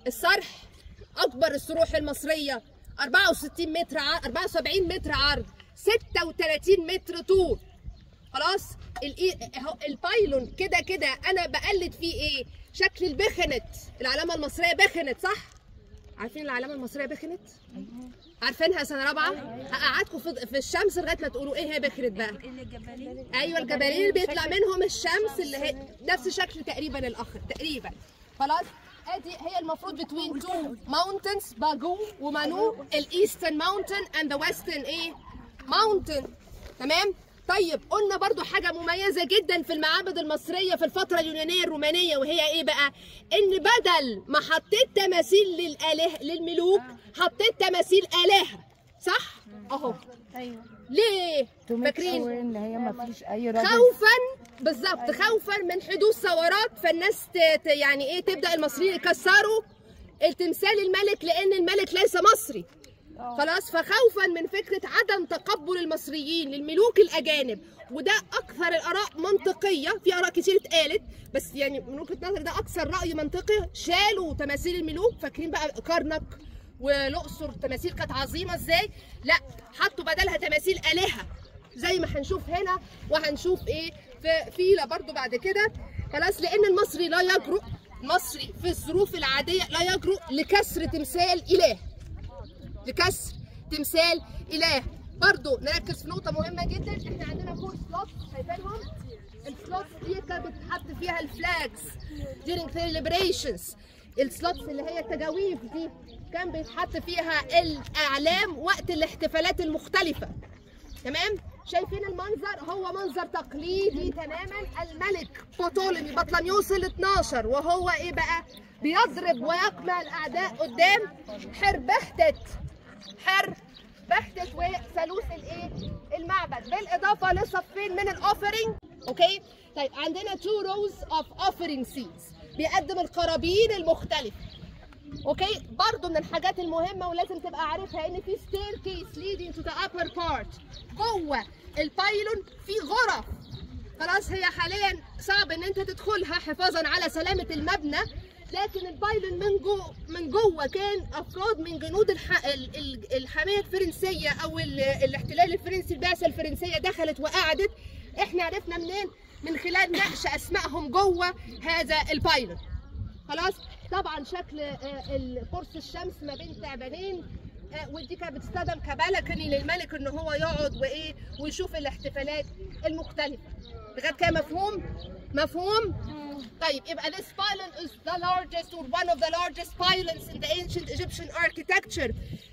الصرح اكبر الصروح المصريه 64 متر ع... 74 متر عرض 36 متر طول خلاص الإي- اهو البايلون كده كده انا بقلد فيه ايه شكل البخنت العلامه المصريه بخنت صح عارفين العلامه المصريه بخنت عارفينها سنه رابعه هقعدكم في في الشمس لغايه ما تقولوا ايه هي بخنت بقى ايوه الجبلين اللي بيطلع منهم الشمس اللي هي نفس شكل تقريبا الاخر تقريبا خلاص ادي هي المفروض between two mountains باجو ومانو الايسترن ماونتن اند ذا ويسترن ايه ماونتن تمام طيب قلنا برضو حاجة مميزة جدا في المعابد المصرية في الفترة اليونانية الرومانية وهي ايه بقى؟ ان بدل ما حطيت تماثيل للآله للملوك حطيت تماثيل آلهة صح؟ اهو ايوه ليه؟ تو ميك فاكرين؟ شور ان هي ما فيش اي راجل خوفا بالظبط خوفا من حدوث ثورات فالناس ت- ت- يعني ايه تبدا المصريين يكسروا التمثال الملك لان الملك ليس مصري خلاص فخوفا من فكره عدم تقبل المصريين للملوك الاجانب وده اكثر الاراء منطقيه في اراء كتير اتقالت بس يعني من وجهه نظري ده اكثر راي منطقي شالوا تماثيل الملوك فاكرين بقى كرنك والاقصر تماثيل كانت عظيمه ازاي لا حطوا بدلها تماثيل الهه زي ما هنشوف هنا وهنشوف ايه في فيلا برضو بعد كده خلاص لان المصري لا يجرؤ المصري في الظروف العاديه لا يجرؤ لكسر تمثال اله لكسر تمثال اله برضو نركز في نقطه مهمه جدا احنا عندنا فور سلوت شايفينهم السلوتس دي كانت بتتحط فيها الفلاجز during celebrations السلوتس اللي هي التجاويف دي كان بيتحط فيها الاعلام وقت الاحتفالات المختلفه تمام شايفين المنظر هو منظر تقليدي تماما الملك بطولمي بطلميوس ال 12 وهو ايه بقى بيضرب ويقمع الاعداء قدام حربحتة حر بحتة وثالوث الايه المعبد بالاضافه لصفين من الاوفرنج اوكي طيب عندنا تو روز اوف اوفرنج سيتس بيقدم القرابين المختلفه اوكي برضو من الحاجات المهمه ولازم تبقى عارفها ان في ستير كيس leading to the upper part جوه البايلون في غرف خلاص هي حاليا صعب ان انت تدخلها حفاظا على سلامه المبنى لكن البايلون من جوه من جوه كان افراد من جنود الح... ال- ال- الحمايه الفرنسيه او ال... الاحتلال الفرنسي البعثه الفرنسيه دخلت وقعدت احنا عرفنا منين من خلال نقش اسمائهم جوه هذا البايلون خلاص طبعا شكل آه، ال- قرص الشمس ما بين تعبانين آه، ودي كانت بتستخدم كبلكني للملك ان هو يقعد وايه ويشوف الاحتفالات المختلفه لغايه كده مفهوم مفهوم طيب يبقى this pylon is the largest or one of the largest pylons in the ancient Egyptian architecture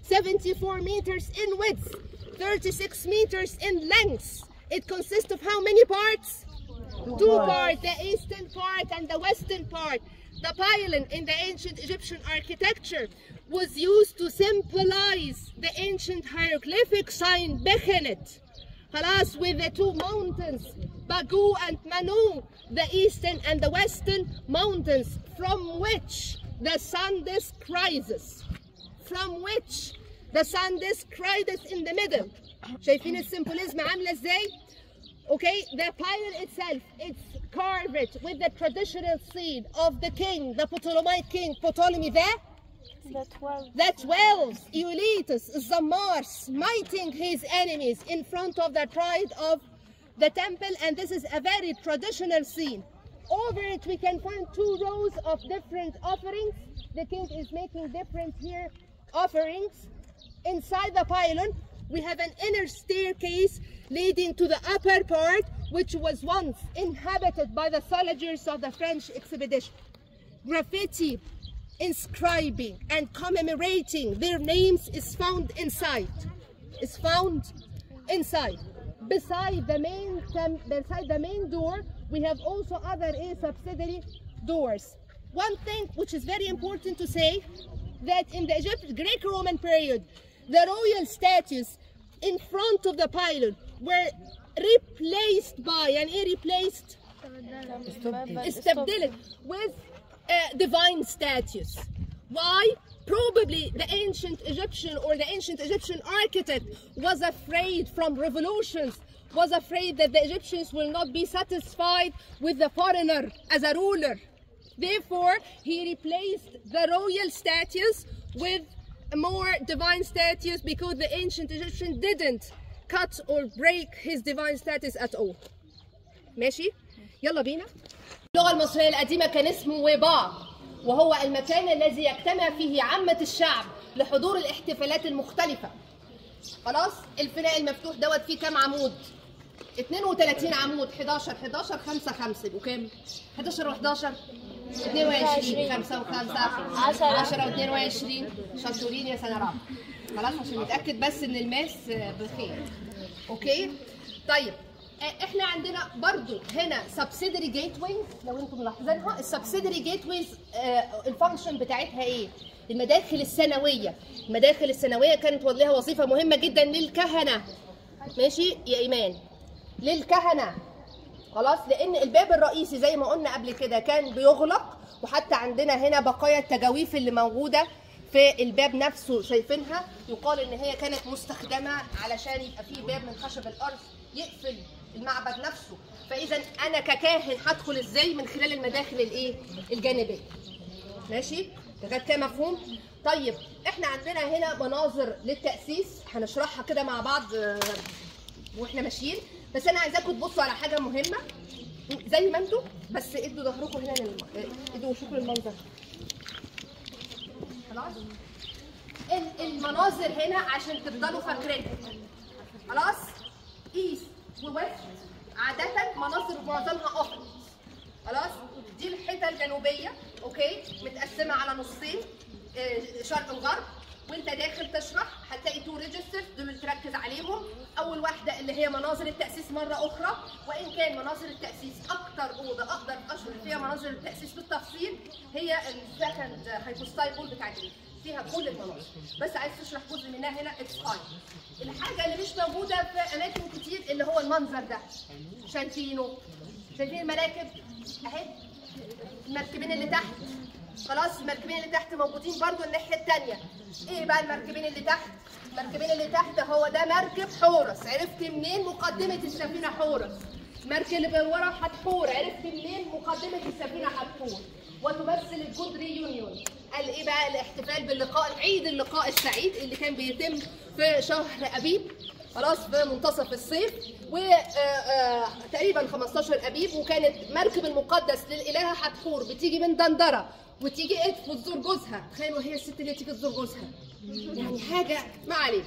74 meters in width 36 meters in length it consists of how many parts two parts, the eastern part and the western part. The pylon in the ancient Egyptian architecture was used to symbolize the ancient hieroglyphic sign Bechenet. Halas with the two mountains, Bagu and Manu, the eastern and the western mountains, from which the sun disk rises. From which the sun disk rises in the middle. شايفين السيمبوليزم عامله ازاي؟ Okay, the pylon itself, it's carved with the traditional seal of the king, the Ptolemaic king, Ptolemy the, The 12. the 12, Euletus, Zamar, smiting his enemies in front of the pride of the temple, and this is a very traditional scene. Over it, we can find two rows of different offerings. The king is making different here offerings. Inside the pylon, we have an inner staircase leading to the upper part, which was once inhabited by the soldiers of the French expedition. Graffiti inscribing and commemorating their names is found inside. Is found inside. Beside the main tem- beside the main door, we have also other A subsidiary doors. One thing which is very important to say that in the Egypt Greco-Roman period, the royal statues in front of the pylon were replaced by and replaced استبدلت with uh, divine statues. Why? Probably the ancient Egyptian or the ancient Egyptian architect was afraid from revolutions, was afraid that the Egyptians will not be satisfied with the foreigner as a ruler. Therefore, he replaced the royal statues with more divine statues because the ancient Egyptian didn't cut or break his divine statues at all. ماشي؟ يلا بينا. اللغة المصرية القديمة كان اسمه وباع وهو المكان الذي يجتمع فيه عامة الشعب لحضور الاحتفالات المختلفة. خلاص؟ الفناء المفتوح دوت فيه كام عمود؟ 32 عمود 11 11 5 5 يبقوا كام؟ 11 و11 22 5 و5 10 و22 شطورين يا سنه رابعه خلاص عشان نتاكد بس ان الماس بخير اوكي طيب آه، احنا عندنا برضو هنا سبسيدري جيت ويز لو انتم ملاحظينها السبسيدري جيت ويز الفانكشن بتاعتها ايه؟ المداخل السنويه المداخل السنويه كانت لها وظيفه مهمه جدا للكهنه ماشي يا ايمان للكهنه خلاص لان الباب الرئيسي زي ما قلنا قبل كده كان بيغلق وحتى عندنا هنا بقايا التجاويف اللي موجوده في الباب نفسه شايفينها يقال ان هي كانت مستخدمه علشان يبقى في باب من خشب الارض يقفل المعبد نفسه فاذا انا ككاهن هدخل ازاي من خلال المداخل الايه الجانبيه ماشي لغايه كده مفهوم طيب احنا عندنا هنا مناظر للتاسيس هنشرحها كده مع بعض آه، واحنا ماشيين بس انا عايزاكم تبصوا على حاجه مهمه زي ما انتوا بس ادوا ظهركم هنا للم... ادوا وشكم للمنظر خلاص ال- المناظر هنا عشان تفضلوا فاكرينها خلاص ايست وويست عاده مناظر معظمها افق خلاص دي الحته الجنوبيه اوكي متقسمه على نصين آه، شرق وغرب وانت داخل تشرح هتلاقي تو ريجسترز دول اللي تركز عليهم اول واحده اللي هي مناظر التاسيس مره اخرى وان كان مناظر التاسيس اكتر اوضه اقدر اشرح فيها مناظر التاسيس بالتفصيل هي السكند هايبوستايل بتاعت فيها كل المناظر بس عايز تشرح جزء منها هنا اتس فاين الحاجه اللي مش موجوده في اماكن كتير اللي هو المنظر ده شايفينه شايفين المراكب اهي المركبين اللي تحت خلاص المركبين اللي تحت موجودين برضو الناحيه الثانيه ايه بقى المركبين اللي تحت المركبين اللي تحت هو ده مركب حورس عرفت منين مقدمه السفينه حورس المركب اللي من ورا هتحور عرفت منين مقدمه السفينه هتحور وتمثل الجود ريونيون قال ايه بقى الاحتفال باللقاء عيد اللقاء السعيد اللي كان بيتم في شهر ابيب خلاص في منتصف الصيف وتقريبا 15 ابيب وكانت مركب المقدس للالهه حتحور بتيجي من دندره وتيجي ادف وتزور جوزها تخيلوا هي الست اللي تيجي تزور جوزها يعني حاجه ما علينا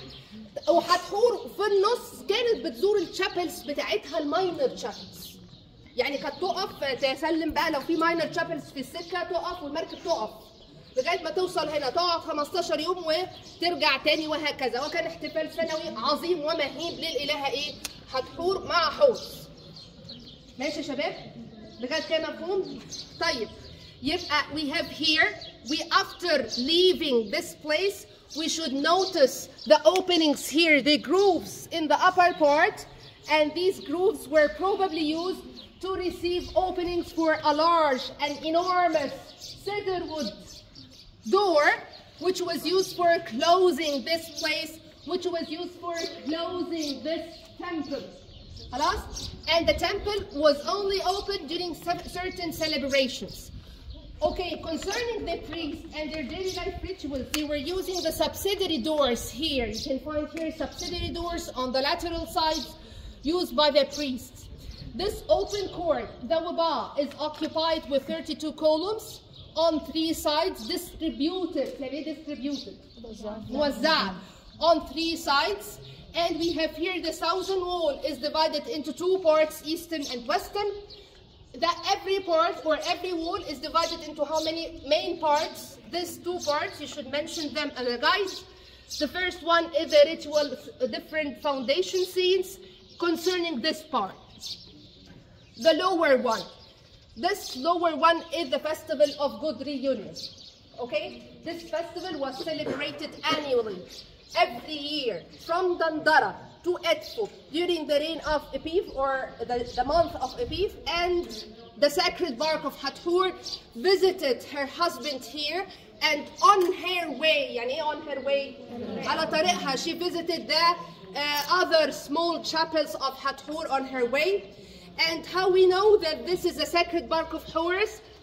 وحتحور في النص كانت بتزور الشابلز بتاعتها الماينر تشابلز يعني كانت تقف تسلم بقى لو في ماينر تشابلز في السكه تقف والمركب تقف لغايه ما توصل هنا تقعد 15 يوم وترجع تاني وهكذا وكان احتفال سنوي عظيم ومهيب للالهه ايه؟ حتحور مع حوس. ماشي يا شباب؟ لغايه كده مفهوم؟ طيب يبقى we have here we after leaving this place we should notice the openings here the grooves in the upper part and these grooves were probably used to receive openings for a large and enormous cedar wood door, which was used for closing this place, which was used for closing this temple. خلاص? And the temple was only open during cer- certain celebrations. Okay, concerning the priests and their daily life rituals, they were using the subsidiary doors here. You can find here subsidiary doors on the lateral sides used by the priests. This open court, the waba, is occupied with 32 columns on three sides, distributed, maybe distributed, موزعة, on three sides. And we have here the southern wall is divided into two parts, eastern and western. That every part or every wall is divided into how many main parts? These two parts, you should mention them as a guys. The first one is the ritual, uh, different foundation scenes concerning this part. The lower one. This lower one is the festival of good reunion. Okay? This festival was celebrated annually, every year, from Dandara to Edfu during the reign of Epiv or the, the month of Epiv, and the sacred bark of Hathor visited her husband here. And on her way, يعني إيه on her way? على طريقها, she visited the uh, other small chapels of Hathor on her way. And how we know that this is the sacred bark of Horus?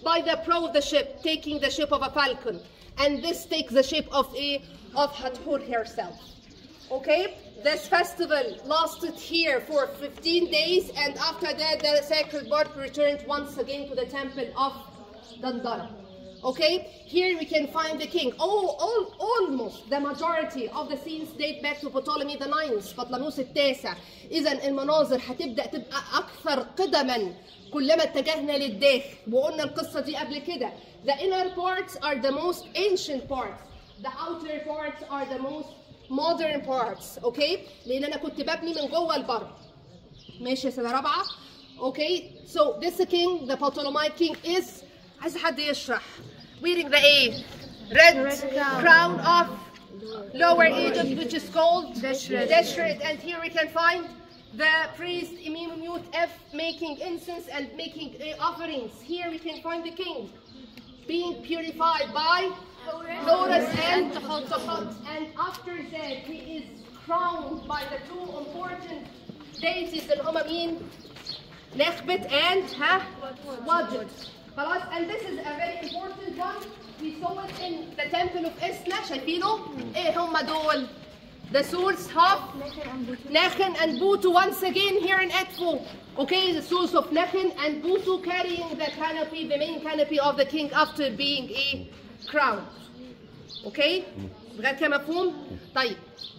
by the prow of the ship, taking the shape of a falcon. And this takes the shape of a of Hathor herself. Okay, this festival lasted here for 15 days, and after that, the sacred bird returned once again to the temple of Dandara. Okay, here we can find the king. Oh, all, almost the majority of the scenes date back to Ptolemy the Ninth, بطلموس التاسع. إذا المناظر هتبدأ تبقى أكثر قدما كلما اتجهنا للداخل، وقلنا القصة دي قبل كده. The inner parts are the most ancient parts. The outer parts are the most modern parts. Okay؟ لأن أنا كنت ببني من جوه البر. ماشي يا سنة رابعة؟ Okay, so this king, the Ptolemaic king, is عايز حد يشرح wearing the A red, crown of Lower Egypt, which is called Deshret. Deshret. And here we can find the priest Imimut F making incense and making uh, offerings. Here we can find the king being purified by Horus and Tahot. And after that, he is crowned by the two important deities اللي هما مين؟ Nekhbet and ها Wadjet. خلاص and this is a very important one we saw it in the temple of Isna شايفينه ايه هم دول the source of Nechen and Butu once again here in Edfu okay the source of Nechen and Butu carrying the canopy the main canopy of the king after being a crown okay لغايه كده مفهوم طيب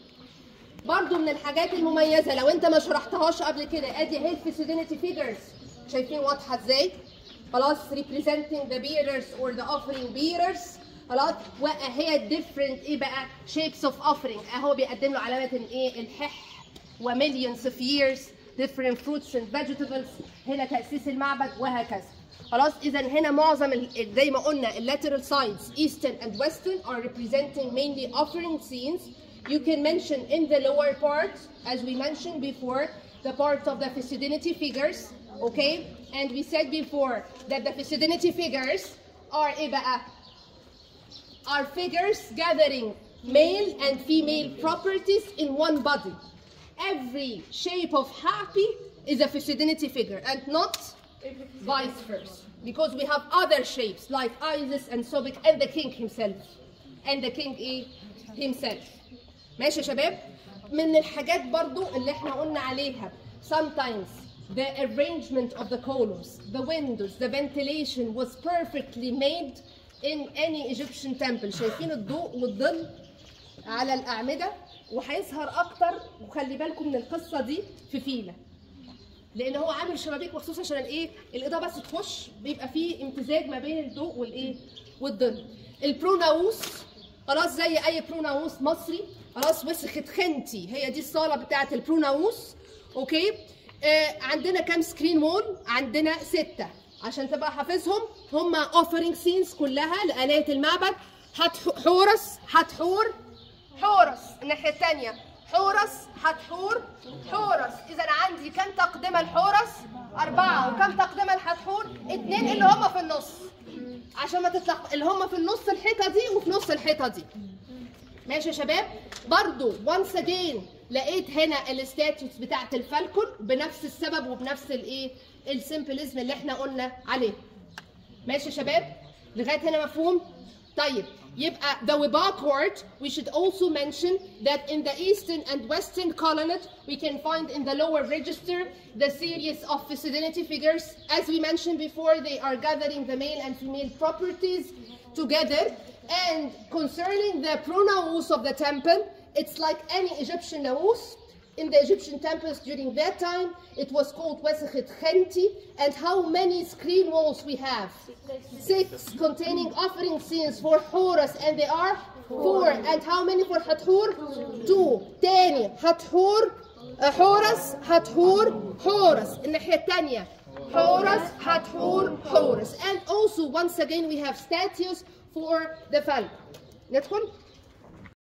برضو من الحاجات المميزة لو انت ما شرحتهاش قبل كده ادي هي الفيسيدينيتي فيجرز شايفين واضحة ازاي؟ خلاص representing the bearers or the offering bearers خلاص وهي different ايه بقى shapes of offering اهو بيقدم له علامة ايه الحح ومليونز of years different fruits and vegetables هنا تأسيس المعبد وهكذا خلاص اذا هنا معظم ال- زي ما قلنا lateral sides eastern and western are representing mainly offering scenes you can mention in the lower part as we mentioned before the part of the Thucydidity figures okay and we said before that the Thucydidity figures are ايه بقى are figures gathering male and female properties in one body. Every shape of happy is a Thucydidity figure and not vice versa. Because we have other shapes like Isis and Sobek and the king himself. And the king إيه؟ himself. ماشي يا شباب؟ من الحاجات برضو اللي احنا قلنا عليها sometimes the arrangement of the columns, the windows, the ventilation was perfectly made in any Egyptian temple شايفين الضوء والظل على الأعمدة وهيظهر أكتر وخلي بالكم من القصة دي في فيلة لأن هو عامل شبابيك مخصوص عشان الإيه الإضاءة بس تخش بيبقى فيه امتزاج ما بين الضوء والإيه والظل البروناوس خلاص زي أي بروناوس مصري خلاص وسخت خنتي هي دي الصالة بتاعة البروناوس أوكي آه عندنا كام سكرين وول عندنا ستة عشان تبقى حافظهم هم اوفرنج سينز كلها لآلهة المعبد هت حورس هتحور حورس الناحية الثانية حورس هتحور حورس إذا عندي كم تقدمة الحورس؟ أربعة وكم تقدمة الهتحور؟ اتنين اللي هم في النص عشان ما تتلخبط اللي هم في النص الحيطة دي وفي نص الحيطة دي ماشي يا شباب برضو once again لقيت هنا الستاتيوز بتاعت الفالكون بنفس السبب وبنفس الايه السيمبلزم اللي احنا قلنا عليه ماشي يا شباب لغايه هنا مفهوم طيب يبقى the Weba court we should also mention that in the eastern and western colonnade we can find in the lower register the series of Thucydidity figures as we mentioned before they are gathering the male and female properties together and concerning the pronouns of the temple it's like any Egyptian naus in the Egyptian temples during that time, it was called Wesekhet Khenti. And how many screen walls we have? Six, containing offering scenes for Horus, and they are four. And how many for Hathor? Two. تاني Hathor, uh, Horus, Hathor, Horus. الناحية الثانية Horus, Hathor, Horus. And also, once again, we have statues for the falcon. ندخل؟